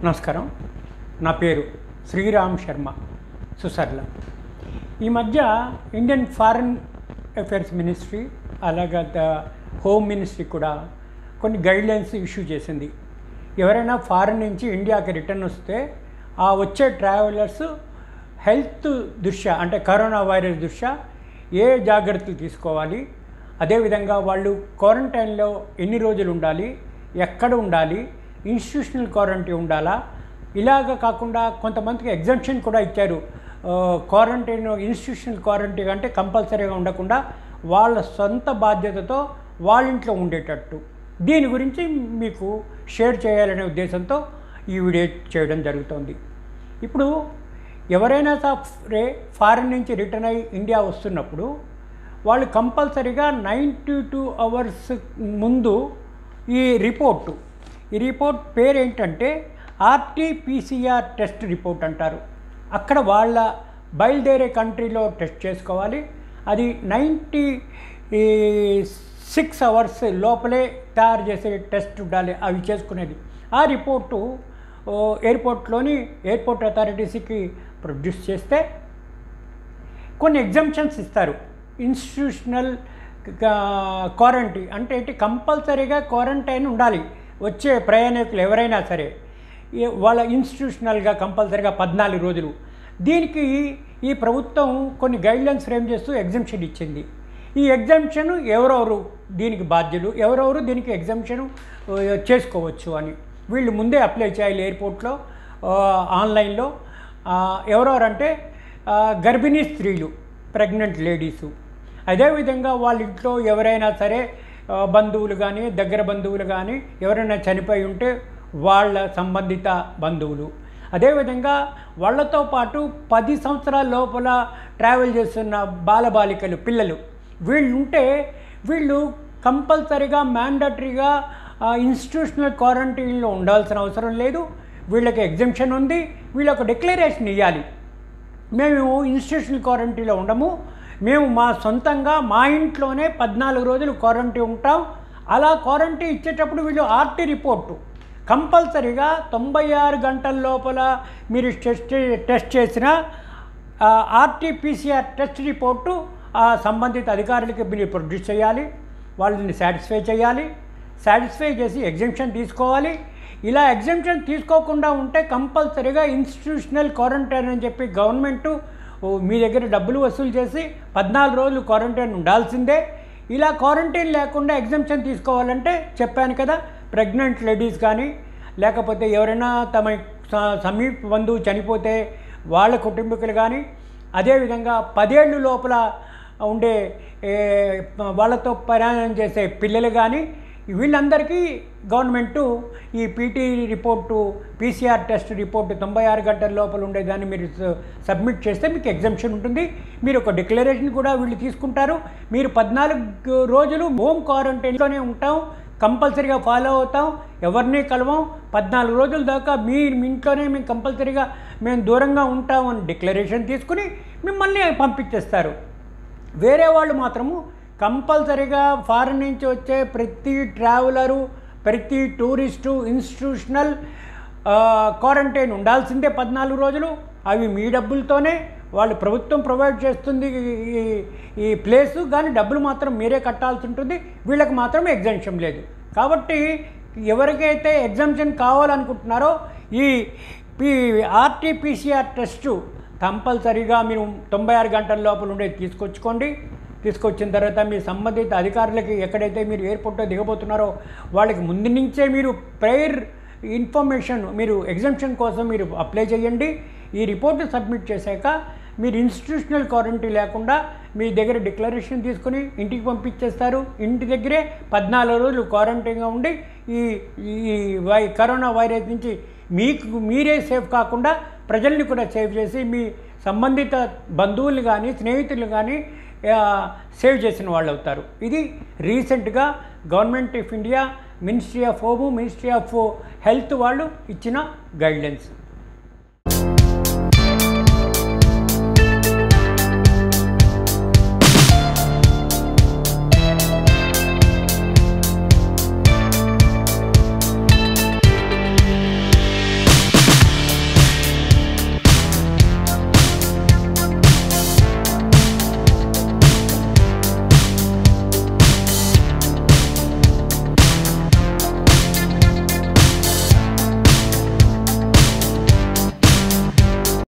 నమస్కారం నా పేరు శ్రీరామ్ శర్మ సుసర్ల ఈ మధ్య ఇండియన్ ఫారిన్ అఫైర్స్ మినిస్ట్రీ అలాగే ద హోమ్ మినిస్ట్రీ కూడా కొన్ని గైడ్లైన్స్ ఇష్యూ చేసింది ఎవరైనా ఫారిన్ నుంచి ఇండియాకి రిటర్న్ వస్తే ఆ వచ్చే ట్రావెలర్స్ హెల్త్ దృష్ట్యా అంటే కరోనా వైరస్ దృష్ట్యా ఏ జాగ్రత్తలు తీసుకోవాలి అదేవిధంగా వాళ్ళు క్వారంటైన్లో ఎన్ని రోజులు ఉండాలి ఎక్కడ ఉండాలి ఇన్స్టిట్యూషనల్ క్వారంటైన్ ఉండాలా ఇలాగ కాకుండా కొంతమందికి ఎగ్జంప్షన్ కూడా ఇచ్చారు క్వారంటైన్ ఇన్స్టిట్యూషనల్ క్వారంటైన్ అంటే కంపల్సరీగా ఉండకుండా వాళ్ళ సొంత బాధ్యతతో వాళ్ళ ఇంట్లో ఉండేటట్టు దీని గురించి మీకు షేర్ చేయాలనే ఉద్దేశంతో ఈ వీడియో చేయడం జరుగుతుంది ఇప్పుడు ఎవరైనా సరే ఫారిన్ నుంచి రిటర్న్ అయ్యి ఇండియా వస్తున్నప్పుడు వాళ్ళు కంపల్సరీగా నైంటీ టూ అవర్స్ ముందు ఈ రిపోర్టు ఈ రిపోర్ట్ పేరు ఏంటంటే ఆర్టీపీసీఆర్ టెస్ట్ రిపోర్ట్ అంటారు అక్కడ వాళ్ళ బయలుదేరే కంట్రీలో టెస్ట్ చేసుకోవాలి అది నైంటీ సిక్స్ అవర్స్ లోపలే తయారు చేసే టెస్ట్ ఉండాలి అవి చేసుకునేది ఆ రిపోర్టు ఓ, ఎయిర్పోర్ట్లోని ఎయిర్పోర్ట్ అథారిటీస్కి ప్రొడ్యూస్ చేస్తే కొన్ని ఎగ్జామ్షన్స్ ఇస్తారు ఇన్స్టిట్యూషనల్ క్వారంటైన్ అంటే ఏంటి కంపల్సరీగా క్వారంటైన్ ఉండాలి వచ్చే ప్రయాణికులు ఎవరైనా సరే ఈ- వాళ్ళ ఇన్స్టిట్యూషనల్గా కంపల్సరీగా పద్నాలుగు రోజులు దీనికి ఈ ప్రభుత్వం కొన్ని గైడ్లైన్స్ ఫ్రేమ్ చేస్తూ ఎగ్జామ్షన్ ఇచ్చింది ఈ ఎగ్జామ్షన్ ఎవరెవరు దీనికి బాధ్యులు ఎవరెవరు దీనికి ఎగ్జామ్షన్ చేసుకోవచ్చు అని వీళ్ళు ముందే అప్లై చేయాలి ఎయిర్పోర్ట్లో ఆ, ఆన్లైన్లో ఆ, ఎవరెవరంటే ఆ, గర్భిణీ స్త్రీలు ప్రెగ్నెంట్ లేడీసు అదేవిధంగా వాళ్ళ ఇంట్లో ఎవరైనా సరే ఆ, బంధువులు కానీ దగ్గర బంధువులు కానీ ఎవరైనా చనిపోయి ఉంటే వాళ్ళ సంబంధిత బంధువులు అదేవిధంగా వాళ్ళతో పాటు పది సంవత్సరాల లోపల ట్రావెల్ చేస్తున్న బాలబాలికలు పిల్లలు వీళ్ళు ఉంటే వీళ్ళు కంపల్సరీగా మ్యాండటరీగా ఇన్స్టిట్యూషనల్ క్వారంటైన్లో ఉండాల్సిన అవసరం లేదు వీళ్ళకి ఎగ్జంప్షన్ ఉంది వీళ్ళొక డిక్లరేషన్ ఇవ్వాలి మేము ఇన్స్టిట్యూషనల్ క్వారంటైన్లో ఉండము మేము మా సొంతంగా మా ఇంట్లోనే పద్నాలుగు రోజులు క్వారంటైన్ ఉంటాం అలా క్వారంటైన్ ఇచ్చేటప్పుడు వీళ్ళు ఆర్టీ రిపోర్టు కంపల్సరీగా తొంభై ఆరు గంటల లోపల మీరు టెస్ట్ టెస్ట్ చేసిన ఆర్టీపీసీఆర్ టెస్ట్ రిపోర్టు ఆ సంబంధిత అధికారులకి మీరు ప్రొడ్యూస్ చేయాలి వాళ్ళని సాటిస్ఫై చేయాలి సాటిస్ఫై చేసి ఎగ్జంప్షన్ తీసుకోవాలి ఇలా ఎగ్జంప్షన్ తీసుకోకుండా ఉంటే కంపల్సరీగా ఇన్స్టిట్యూషనల్ క్వారంటైన్ అని చెప్పి గవర్నమెంటు ఓ, మీ దగ్గర డబ్బులు వసూలు చేసి పద్నాలుగు రోజులు క్వారంటైన్ ఉండాల్సిందే ఇలా క్వారంటైన్ లేకుండా ఎగ్జంప్షన్ తీసుకోవాలంటే చెప్పాను కదా ప్రెగ్నెంట్ లేడీస్ కానీ లేకపోతే ఎవరైనా తమ స- సమీప బంధువు చనిపోతే వాళ్ళ కుటుంబీకులు కానీ అదేవిధంగా పదేళ్ళు లోపల ఉండే ఏ, వాళ్ళతో ప్రయాణం చేసే పిల్లలు కానీ వీళ్ళందరికీ గవర్నమెంటు ఈ PT report PCR test report తొంభై ఆరు గంటల లోపల ఉండేదాన్ని మీరు స- సబ్మిట్ చేస్తే మీకు ఎగ్జామ్షన్ ఉంటుంది మీరు ఒక డిక్లరేషన్ కూడా వీళ్ళు తీసుకుంటారు మీరు పద్నాలుగు రోజులు హోమ్ క్వారంటైన్లోనే ఉంటాం కంపల్సరీగా ఫాలో అవుతాం ఎవరిని కలవం పద్నాలుగు రోజుల దాకా మీ మీ ఇంట్లోనే మేము కంపల్సరీగా మేము దూరంగా ఉంటాం అని డిక్లరేషన్ తీసుకుని మిమ్మల్ని పంపించేస్తారు వేరే వాళ్ళు మాత్రము కంపల్సరీగా ఫారిన్ నుంచి వచ్చే ప్రతి ట్రావెలరు ప్రతి టూరిస్టు ఇన్స్టిట్యూషనల్ క్వారంటైన్ ఉండాల్సిందే పద్నాలుగు రోజులు అవి మీ డబ్బులతోనే వాళ్ళు ప్రభుత్వం ప్రొవైడ్ చేస్తుంది ఈ ఈ ప్లేసు కానీ డబ్బులు మాత్రం మీరే కట్టాల్సి ఉంటుంది వీళ్ళకి మాత్రం ఎగ్జామ్షన్ లేదు కాబట్టి ఎవరికైతే ఎగ్జామ్షన్ కావాలనుకుంటున్నారో ఈ పీ ఆర్టీపీసీఆర్ టెస్టు కంపల్సరీగా మీరు తొంభై ఆరు గంటల లోపల ఉండేది తీసుకొచ్చుకోండి తీసుకొచ్చిన తర్వాత మీ సంబంధిత అధికారులకి ఎక్కడైతే మీరు ఎయిర్పోర్ట్లో దిగబోతున్నారో వాళ్ళకి ముందు నుంచే మీరు ప్రేయర్ ఇన్ఫర్మేషన్ మీరు ఎగ్జామ్షన్ కోసం మీరు అప్లై చేయండి ఈ రిపోర్ట్ సబ్మిట్ చేశాక మీరు ఇన్స్టిట్యూషనల్ క్వారంటైన్ లేకుండా మీ దగ్గర డిక్లరేషన్ తీసుకుని ఇంటికి పంపించేస్తారు ఇంటి దగ్గరే పద్నాలుగు రోజులు క్వారంటైన్గా ఉండి ఈ ఈ వై కరోనా వైరస్ నుంచి మీకు మీరే సేఫ్ కాకుండా ప్రజల్ని కూడా సేవ్ చేసి మీ సంబంధిత బంధువులు కానీ స్నేహితులు కానీ ఆ, సేవ్ చేసిన వాళ్ళు అవుతారు ఇది రీసెంట్గా government of India ministry of home ministry of health వాళ్ళు ఇచ్చిన గైడ్లైన్స్